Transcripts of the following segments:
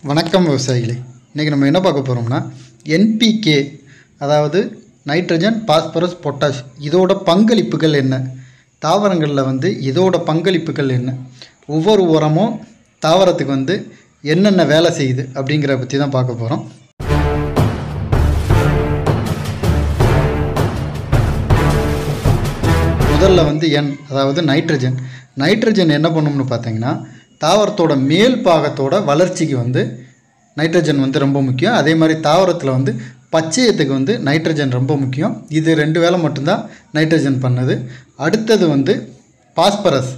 வணக்கம் விவசாயிகளே இன்றைக்கி நம்ம என்ன பார்க்க போகிறோம்னா என்பிகே அதாவது நைட்ரஜன் பாஸ்பரஸ் பொட்டாஷ் இதோட பங்களிப்புகள் என்ன தாவரங்களில் வந்து இதோட பங்களிப்புகள் என்ன ஒவ்வொரு உரமும் தாவரத்துக்கு வந்து என்னென்ன வேலை செய்யுது அப்படிங்கிறத பற்றி தான் பார்க்க போகிறோம் முதல்ல வந்து என் அதாவது நைட்ரஜன் நைட்ரஜன் என்ன பண்ணும்னு பார்த்தீங்கன்னா தாவரத்தோட மேல் பாகத்தோட வளர்ச்சிக்கு வந்து நைட்ரஜன் வந்து ரொம்ப முக்கியம் அதே மாதிரி தாவரத்தில் வந்து பச்சையத்துக்கு வந்து நைட்ரஜன் ரொம்ப முக்கியம் இது ரெண்டு வேலை மட்டும்தான் நைட்ரஜன் பண்ணுது அடுத்தது வந்து பாஸ்பரஸ்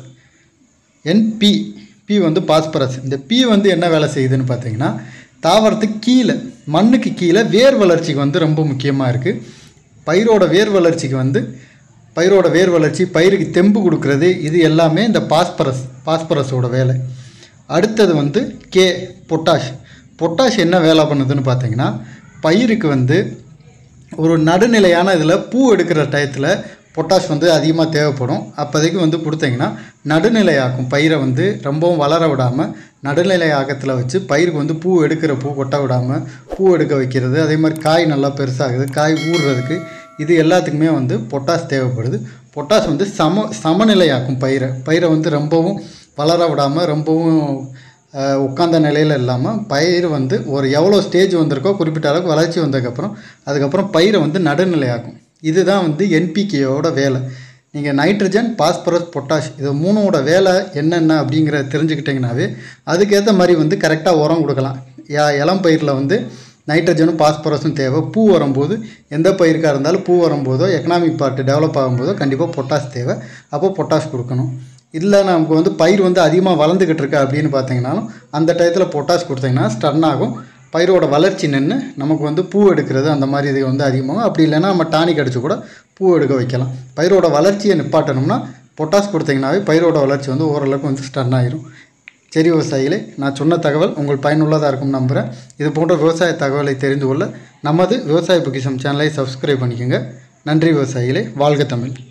என்பி பி வந்து பாஸ்பரஸ் இந்த பி வந்து என்ன வேலை செய்யுதுன்னு பார்த்தீங்கன்னா தாவரத்துக்கு கீழே மண்ணுக்கு கீழே வேர் வளர்ச்சிக்கு வந்து ரொம்ப முக்கியமாக இருக்குது பயிரோட வேர் வளர்ச்சிக்கு வந்து பயிரோட வேர் வளர்ச்சி பயிருக்கு தெம்பு கொடுக்கறது இது எல்லாமே இந்த பாஸ்பரஸ் பாஸ்பரஸோட வேலை அடுத்தது வந்து கே பொட்டாஷ் பொட்டாஷ் என்ன வேலை பண்ணுதுன்னு பார்த்தீங்கன்னா பயிருக்கு வந்து ஒரு நடுநிலையான இதில் பூ எடுக்கிற டயத்தில் பொட்டாஷ் வந்து அதிகமாக தேவைப்படும் அப்போதைக்கு வந்து கொடுத்தீங்கன்னா நடுநிலையாக்கும் பயிரை வந்து ரொம்பவும் வளர விடாமல் நடுநிலை ஆக்கத்தில் வச்சு பயிருக்கு வந்து பூ எடுக்கிற பூ கொட்ட விடாமல் பூ எடுக்க வைக்கிறது அதே மாதிரி காய் நல்லா பெருசாகுது காய் ஊறுறதுக்கு இது எல்லாத்துக்குமே வந்து பொட்டாஷ் தேவைப்படுது பொட்டாஷ் வந்து சம சமநிலையாக்கும் பயிரை பயிரை வந்து ரொம்பவும் வளர விடாமல் ரொம்பவும் அஹ், உட்கார்ந்த நிலையில் இல்லாமல் பயிர் வந்து ஒரு எவ்வளோ ஸ்டேஜ் வந்திருக்கோ குறிப்பிட்ட அளவுக்கு வளர்ச்சி வந்ததுக்கப்புறம் அதுக்கப்புறம் பயிரை வந்து நடுநிலையாக்கும் இதுதான் வந்து என்பிகேயோட வேலை நீங்கள் நைட்ரஜன் பாஸ்பரஸ் பொட்டாஷ் இது மூணோட வேலை என்னென்ன அப்படிங்கிறத தெரிஞ்சுக்கிட்டிங்கனாவே அதுக்கேற்ற மாதிரி வந்து கரெக்டாக உரம் கொடுக்கலாம் யா- இளம் பயிரில் வந்து நைட்ரஜனும் பாஸ்பரஸும் தேவை பூ வரும்போது எந்த பயிருக்காக இருந்தாலும் பூ வரும்போதோ எக்கனாமிக் பார்ட் டெவலப் ஆகும்போதோ கண்டிப்பாக பொட்டாஷ் தேவை அப்போ பொட்டாஷ் கொடுக்கணும் இல்லை நமக்கு வந்து பயிர் வந்து அதிகமாக வளர்ந்துக்கிட்டு இருக்கு அப்படின்னு பார்த்தீங்கன்னாலும் அந்த டயத்தில் பொட்டாஷ் கொடுத்தீங்கன்னா ஸ்டன் ஆகும் பயிரோட வளர்ச்சி நின்று நமக்கு வந்து பூ எடுக்கிறது அந்த மாதிரி இது வந்து அதிகமாகும் அப்படி இல்லைன்னா நம்ம டானிக் அடித்து கூட பூ எடுக்க வைக்கலாம் பயிரோட வளர்ச்சியை நிப்பாட்டணும்னா பொட்டாஷ் கொடுத்தீங்கன்னாவே பயிரோட வளர்ச்சி வந்து ஓரளவுக்கு வந்து ஸ்டன் ஆயிரும் சரி விவசாயிகளே நான் சொன்ன தகவல் உங்கள் பயனுள்ளதாக இருக்கும் நம்புகிறேன் இது போன்ற விவசாய தகவலை தெரிந்து கொள்ள நமது விவசாய பொக்கிஷம் சேனலை சப்ஸ்கிரைப் பண்ணிக்கோங்க நன்றி விவசாயிகளே வாழ்க தமிழ்